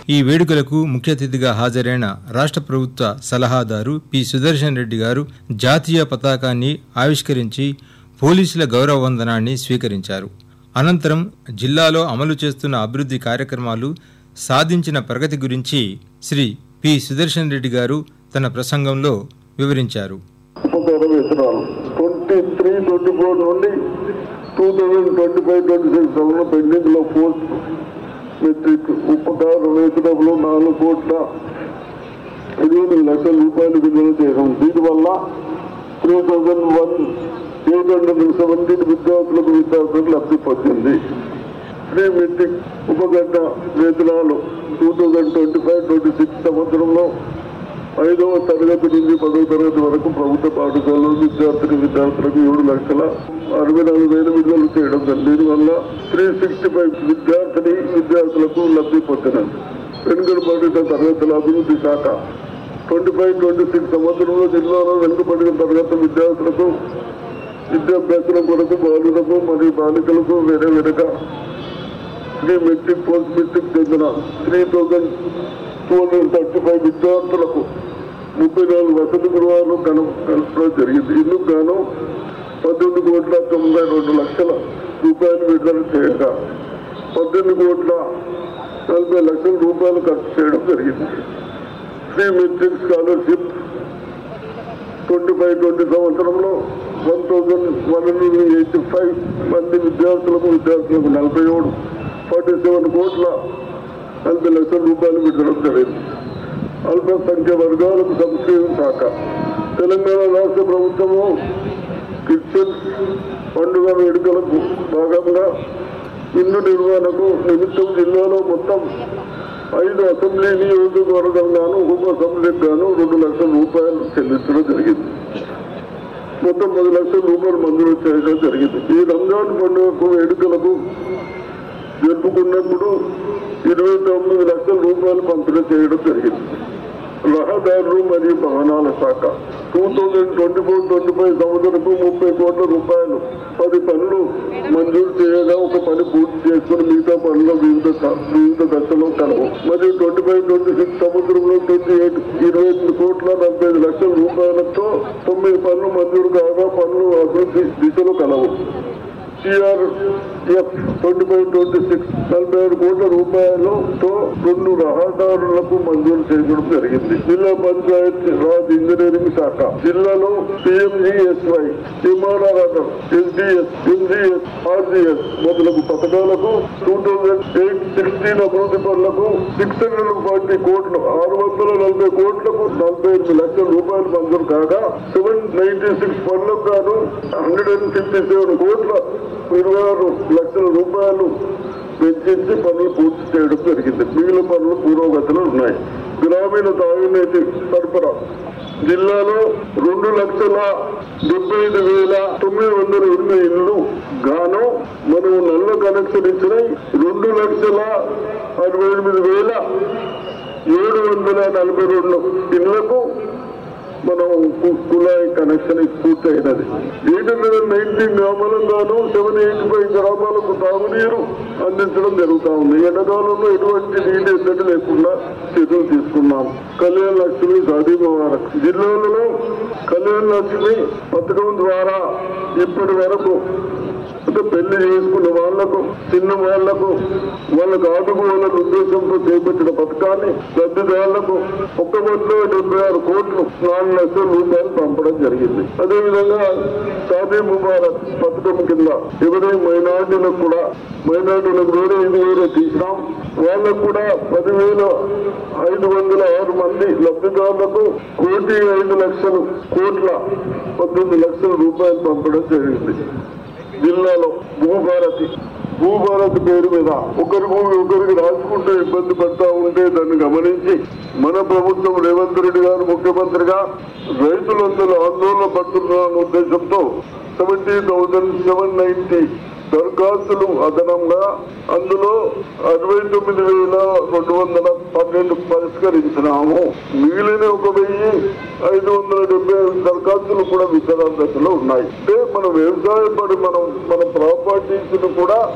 ఈ వేడుకలకు ముఖ్య అతిథిగా హాజరైన రాష్ట్ర ప్రభుత్వ సలహాదారు పి సుదర్శన్ రెడ్డి గారు జాతీయ పతాకాన్ని ఆవిష్కరించి పోలీసుల గౌరవ వందనాన్ని స్వీకరించారు అనంతరం జిల్లాలో అమలు చేస్తున్న అభివృద్ధి కార్యక్రమాలు సాధించిన ప్రగతి గురించి శ్రీ పి సుదర్శన్ రెడ్డి గారు తన ప్రసంగంలో వివరించారు ఉపకార వేతనాలు ట్వంటీ త్రీ ట్వంటీ ఫోర్ నుండి two thousand twenty five twenty six సంవత్సరం పెండింగ్ లో పోస్ట్ మెట్రిక్ ఉపకార వేతనములు నాలుగు కోట్ల ఎనిమిది లక్షల రూపాయలు విడుదల చేయడం దీనివల్ల three thousand one eight hundred seventeen విద్యార్థులకు విద్యార్థులకు లబ్ధి పొందింది ప్రీ మెట్రిక్ ఉపగడ్డ వేతనాలు two thousand twenty five twenty six సంవత్సరంలో ఐదవ తరగతి నుంచి పదవ తరగతి వరకు ప్రభుత్వ పాఠశాలలో విద్యార్థిని విద్యార్థులకు ఏడు లక్షల అరవై నాలుగు వేలు విడుదల చేయడం జరిగింది దీనివల్ల త్రీ సిక్స్టీ ఫైవ్ విద్యార్థిని విద్యార్థులకు లబ్ధి పొందినది వెనుకబడిన తరగతుల అభివృద్ధి శాఖ ట్వంటీ ఫైవ్ ట్వంటీ సిక్స్ సంవత్సరంలో జిల్లాలో వెనుకబడిన తరగతి విద్యార్థులకు విద్యాభ్యాసం కొరకు బాలులకు మరియు బాలికలకు వేరే వేరేగా ప్రీ మెట్రిక్ పోస్ట్ మెట్రిక్ చెందిన three thousand two hundred thirty five విద్యార్థులకు ముప్పై నాలుగు వసతి గృహాలు కన కలపడం జరిగింది ఇందుకు గాను పద్దెనిమిది కోట్ల తొంభై రెండు లక్షల రూపాయలు విడుదల చేయగా పద్దెనిమిది కోట్ల నలభై లక్షల రూపాయలు ఖర్చు చేయడం జరిగింది pre metric scholarship twenty five twenty సంవత్సరంలో one thousand one hundred eighty five మంది విద్యార్థులకు విద్యార్థులకు నలభై ఏడు ఫార్టీ సెవెన్ కోట్ల నలభై లక్షల రూపాయలు విడుదల జరిగింది అల్పసంఖ్య వర్గాలకు సంక్షేమ శాఖ తెలంగాణ రాష్ట్ర ప్రభుత్వము క్రిస్టియన్స్ పండుగ వేడుకలకు భాగంగా హిందూ నిర్వహణకు నిమిత్తం జిల్లాలో మొత్తం ఐదు అసెంబ్లీ నియోజకవర్గంగాను ఉప అసెంబ్లీకి గాను రెండు లక్షల రూపాయలు చెల్లించడం జరిగింది మొత్తం పది లక్షల రూపాయలు మంజూరు చేయడం జరిగింది ఈ రంజాన్ పండుగకు వేడుకలకు జరుపుకున్నప్పుడు ఇరవై తొమ్మిది లక్షల రూపాయలు పంపిణీ చేయడం జరిగింది రహదారులు మరియు భవనాల శాఖ two thousand twenty four twenty five సంవత్సరకు ముప్పై కోట్ల రూపాయలు పది పనులు మంజూరు చేయగా ఒక పని పూర్తి చేసుకుని మిగతా పనులు వివిధ స- వివిధ దశలో కలవు మరియు ట్వంటీ ఫైవ్ ట్వంటీ సిక్స్ సంవత్సరంలో ట్వంటీ ఎయిట్ ఇరవై ఎనిమిది కోట్ల నలభై ఐదు లక్షల రూపాయలతో తొమ్మిది పనులు మంజూరు కాగా పనులు అభివృద్ధి దిశలో కలవు CRF twenty five twenty six నలభై ఏడు కోట్ల రూపాయలతో రెండు రహదారులకు మంజూరు చేయడం జరిగింది జిల్లా పంచాయత్ రాజ్ ఇంజనీరింగ్ శాఖ జిల్లాలో పిఎంజిఎస్వై విమానారాధం ఎస్డిఎస్ ఎంజిఎస్ ఆర్జిఎస్ మొదలగు పథకాలకు టూ థౌజండ్ ఎయిట్ సిక్స్టీన్ అభివృద్ధి పనులకు సిక్స్ హండ్రెడ్ ఫార్టీ కోట్లు ఆరు వందల నలభై కోట్లకు నలభై ఎనిమిది లక్షల రూపాయలు మంజూరు కాగా సెవెన్ నైన్టీ సిక్స్ పనులకు గాను హండ్రెడ్ అండ్ ఫిఫ్టీ సెవెన్ కోట్ల ఇరవై ఆరు లక్షల రూపాయలు వెచ్చించి పనులు పూర్తి చేయడం జరిగింది మిగిలిన పనులు పురోగతిలో ఉన్నాయి గ్రామీణ తాగునీటి సరఫరా జిల్లాలో రెండు లక్షల డెబ్బై ఐదు వేల తొమ్మిది వందల ఎనిమిది ఇళ్ళు గాను మనం నల్ల కనెక్షన్ ఇచ్చినాయి రెండు లక్షల అరవై ఎనిమిది వేల ఏడు వందల నలభై రెండు ఇళ్లకు మనం కు- కుళాయి కనెక్షన్ పూర్తయినది ఎయిట్ హండ్రెడ్ నైన్టీన్ గ్రామాలకు గాను సెవెన్ ఎయిటీ ఫైవ్ గ్రామాలకు తాగునీరు అందించడం జరుగుతా ఉంది ఎండాకాలంలో ఎటువంటి నీటి ఎద్దడి లేకుండా చర్యలు తీసుకున్నాం కళ్యాణ లక్ష్మి షాదీ ముబారక్ జిల్లాలలో కళ్యాణ లక్ష్మి పథకం ద్వారా ఇప్పటి వరకు అంటే పెళ్లి చేసుకున్న వాళ్లకు చిన్న వాళ్లకు వాళ్ళకు ఆదుకోవాలనే ఉద్దేశంతో చేపట్టిన పథకాన్ని లబ్ధిదారులకు ఒక్క వంద డెబ్బై ఆరు కోట్లు నాలుగు లక్షల రూపాయలు పంపడం జరిగింది అదేవిధంగా షాదీ ముబారక్ పథకం కింద ఎవరి మైనార్టీలకు కూడా మైనార్టీలకు వేరే ఇది వేరే తీసినాం వాళ్ళకు కూడా పదివేల ఐదు వందల ఆరు మంది లబ్ధిదారులకు కోటి ఐదు లక్షలు కోట్ల పద్దెనిమిది లక్షల రూపాయలు పంపడం జరిగింది జిల్లాలో భూభారతి భూభారతి పేరు మీద ఒకరి భూమి ఒకరికి రాసుకుంటూ ఇబ్బంది పడతా ఉంటే దాన్ని గమనించి మన ప్రభుత్వం రేవంత్ రెడ్డి గారు ముఖ్యమంత్రిగా రైతులందరూ ఆందోళన పడుతున్న ఉద్దేశంతో సెవెంటీ థౌసండ్ సెవెన్ నైన్టీ దరఖాస్తులు అదనంగా అందులో అరవై తొమ్మిది వేల రెండు వందల పన్నెండు పరిష్కరించినాము మిగిలిన ఒక వెయ్యి ఐదు వందల డెబ్బై ఐదు దరఖాస్తులు కూడా విచారణ దశలో ఉన్నాయి అంటే మన వ్యవసాయ పడి మనం మన ప్రాపర్టీస్ కూడా